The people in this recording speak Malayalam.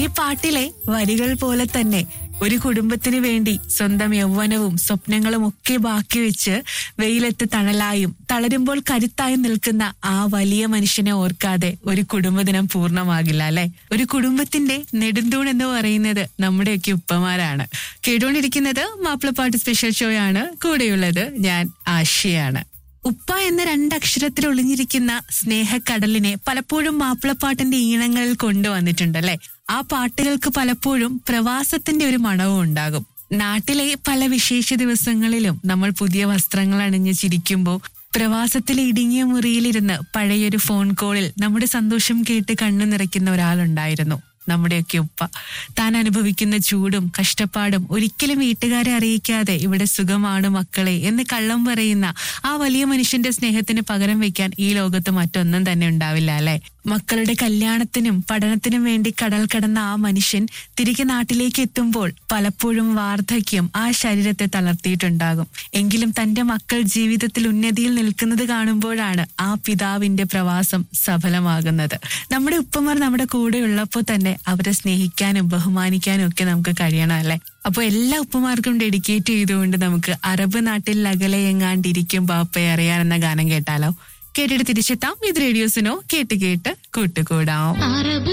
പാട്ടിലെ വരികൾ പോലെ തന്നെ ഒരു കുടുംബത്തിന് വേണ്ടി സ്വന്തം യൗവനവും സ്വപ്നങ്ങളും ഒക്കെ ബാക്കി വെച്ച് വെയിലത്ത് തണലായും തളരുമ്പോൾ കരുത്തായും നിൽക്കുന്ന ആ വലിയ മനുഷ്യനെ ഓർക്കാതെ ഒരു കുടുംബദിനം പൂർണ്ണമാകില്ല അല്ലെ ഒരു കുടുംബത്തിന്റെ നെടുന്തൂൺ എന്ന് പറയുന്നത് നമ്മുടെയൊക്കെ ഉപ്പമാരാണ് കേട്ടുകൊണ്ടിരിക്കുന്നത് മാപ്പിളപ്പാട്ട് സ്പെഷ്യൽ ഷോ ആണ് കൂടെയുള്ളത് ഞാൻ ആശയാണ് ഉപ്പ എന്ന രണ്ടക്ഷരത്തിൽ ഒളിഞ്ഞിരിക്കുന്ന സ്നേഹക്കടലിനെ പലപ്പോഴും മാപ്പിളപ്പാട്ടിന്റെ ഈണങ്ങളിൽ കൊണ്ടുവന്നിട്ടുണ്ടല്ലേ ആ പാട്ടുകൾക്ക് പലപ്പോഴും പ്രവാസത്തിന്റെ ഒരു മണവും ഉണ്ടാകും നാട്ടിലെ പല വിശേഷ ദിവസങ്ങളിലും നമ്മൾ പുതിയ വസ്ത്രങ്ങൾ അണിഞ്ഞ് ചിരിക്കുമ്പോൾ പ്രവാസത്തിലെ ഇടുങ്ങിയ മുറിയിലിരുന്ന് പഴയൊരു ഫോൺ കോളിൽ നമ്മുടെ സന്തോഷം കേട്ട് കണ്ണു നിറയ്ക്കുന്ന ഒരാളുണ്ടായിരുന്നു നമ്മുടെയൊക്കെ ഉപ്പ താൻ അനുഭവിക്കുന്ന ചൂടും കഷ്ടപ്പാടും ഒരിക്കലും വീട്ടുകാരെ അറിയിക്കാതെ ഇവിടെ സുഖമാണ് മക്കളെ എന്ന് കള്ളം പറയുന്ന ആ വലിയ മനുഷ്യന്റെ സ്നേഹത്തിന് പകരം വെക്കാൻ ഈ ലോകത്ത് മറ്റൊന്നും തന്നെ ഉണ്ടാവില്ല അല്ലെ മക്കളുടെ കല്യാണത്തിനും പഠനത്തിനും വേണ്ടി കടൽ കടന്ന ആ മനുഷ്യൻ തിരികെ നാട്ടിലേക്ക് എത്തുമ്പോൾ പലപ്പോഴും വാർദ്ധക്യം ആ ശരീരത്തെ തളർത്തിയിട്ടുണ്ടാകും എങ്കിലും തന്റെ മക്കൾ ജീവിതത്തിൽ ഉന്നതിയിൽ നിൽക്കുന്നത് കാണുമ്പോഴാണ് ആ പിതാവിന്റെ പ്രവാസം സഫലമാകുന്നത് നമ്മുടെ ഉപ്പമാർ നമ്മുടെ കൂടെ ഉള്ളപ്പോൾ തന്നെ അവരെ സ്നേഹിക്കാനും ബഹുമാനിക്കാനും ഒക്കെ നമുക്ക് കഴിയണം അല്ലെ അപ്പൊ എല്ലാ ഉപ്പമാർക്കും ഡെഡിക്കേറ്റ് ചെയ്തുകൊണ്ട് നമുക്ക് അറബ് നാട്ടിൽ അകലെ എങ്ങാണ്ടിരിക്കും ബാപ്പയെ അറിയാൻ എന്ന ഗാനം കേട്ടാലോ കേട്ടിട്ട് തിരിച്ചെത്താം ഇത് റേഡിയോസിനോ കേട്ട് കേട്ട് കൂട്ടുകൂടാം അറബ്